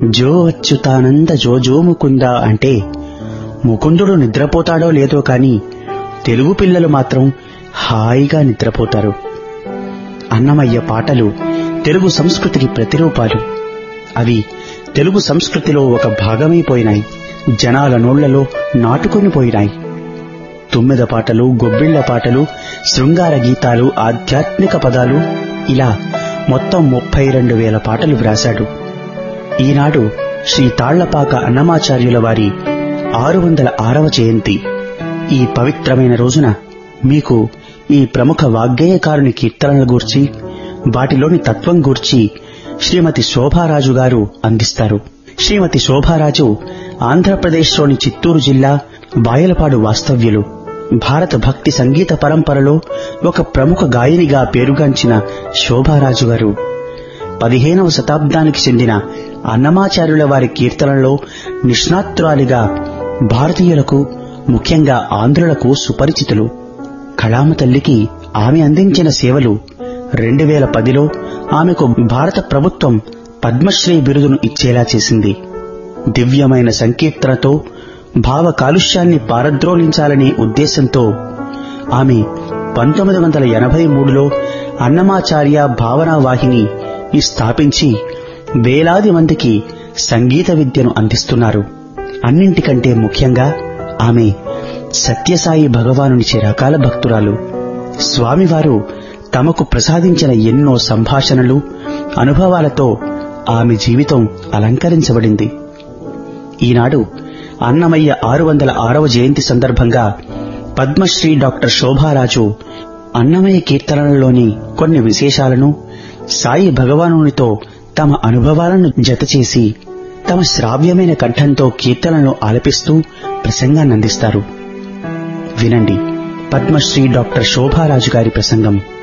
జో అచ్యుతానంద జో జో ముకుంద అంటే ముకుందుడు నిద్రపోతాడో లేదో కాని తెలుగు పిల్లలు మాత్రం హాయిగా నిద్రపోతారు అన్నమయ్య పాటలు తెలుగు సంస్కృతికి ప్రతిరూపాలు అవి తెలుగు సంస్కృతిలో ఒక భాగమైపోయినాయి జనాల నోళ్లలో నాటుకొని పోయినాయి తుమ్మెద పాటలు గొబ్బిళ్ల పాటలు శృంగార గీతాలు ఆధ్యాత్మిక పదాలు ఇలా మొత్తం ముప్పై రెండు వేల పాటలు వ్రాశాడు ఈనాడు శ్రీ తాళ్లపాక అన్నమాచార్యుల వారి ఆరు వందల ఆరవ జయంతి ఈ పవిత్రమైన రోజున మీకు ఈ ప్రముఖ వాగ్గేయకారుని కీర్తనల గూర్చి వాటిలోని తత్వం గూర్చి శ్రీమతి శోభారాజు గారు అందిస్తారు శ్రీమతి శోభారాజు ఆంధ్రప్రదేశ్లోని చిత్తూరు జిల్లా బాయలపాడు వాస్తవ్యులు భారత భక్తి సంగీత పరంపరలో ఒక ప్రముఖ గాయనిగా పేరుగాంచిన శోభారాజు గారు పదిహేనవ శతాబ్దానికి చెందిన అన్నమాచార్యుల వారి కీర్తనలో నిష్ణాతురాలిగా భారతీయులకు ముఖ్యంగా ఆంధ్రులకు సుపరిచితులు కళామ తల్లికి ఆమె అందించిన సేవలు రెండు వేల పదిలో ఆమెకు భారత ప్రభుత్వం పద్మశ్రీ బిరుదును ఇచ్చేలా చేసింది దివ్యమైన సంకీర్తనతో భావ కాలుష్యాన్ని పారద్రోలించాలనే ఉద్దేశంతో ఆమె పంతొమ్మిది వందల ఎనభై మూడులో అన్నమాచార్య భావనా వాహిని స్థాపించి వేలాది మందికి సంగీత విద్యను అందిస్తున్నారు అన్నింటికంటే ముఖ్యంగా ఆమె సత్యసాయి భగవానుని చిరకాల భక్తురాలు స్వామివారు తమకు ప్రసాదించిన ఎన్నో సంభాషణలు అనుభవాలతో ఆమె జీవితం అలంకరించబడింది ఈనాడు అన్నమయ్య ఆరు వందల ఆరవ జయంతి సందర్భంగా పద్మశ్రీ డాక్టర్ శోభారాజు అన్నమయ్య కీర్తనలలోని కొన్ని విశేషాలను సాయి భగవానునితో తమ అనుభవాలను జతచేసి తమ శ్రావ్యమైన కంఠంతో కీర్తనలను ఆలపిస్తూ ప్రసంగాన్నందిస్తారు వినండి పద్మశ్రీ డాక్టర్ శోభారాజు గారి ప్రసంగం